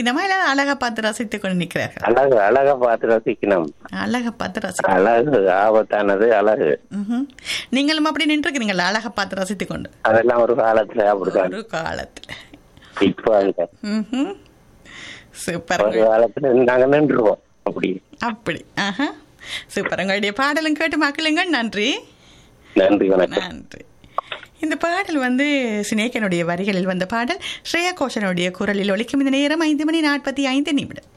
ரசிக்கணுமா இல்ல அழகா பார்த்து ரசித்துக் கொண்டு நிற்கிறார்கள் அழகு அழகா பார்த்து ரசிக்கணும் அழகா பார்த்து ரசி அழகு ஆபத்தானது அழகு ம்ஹும். நீங்களும் அப்படி நின்றுக்கிறீங்களா அழகா பார்த்து ரசித்துக் கொண்டு அதெல்லாம் ஒரு காலத்துல அப்படிதான் ஒரு காலத்துல இப்போ அந்த ம்ஹும். சூப்பர் ஒரு காலத்துல நாங்க நின்றுவோம் அப்படி அப்படி ஆஹா சூப்பர் உங்களுடைய பாடலும் கேட்டு மக்களுங்க நன்றி நன்றி வணக்கம் நன்றி இந்த பாடல் வந்து சினேகனுடைய வரிகளில் வந்த பாடல் ஸ்ரேயா கோஷனுடைய குரலில் ஒலிக்கும் இந்த நேரம் ஐந்து மணி நாற்பத்தி ஐந்து நிமிடம்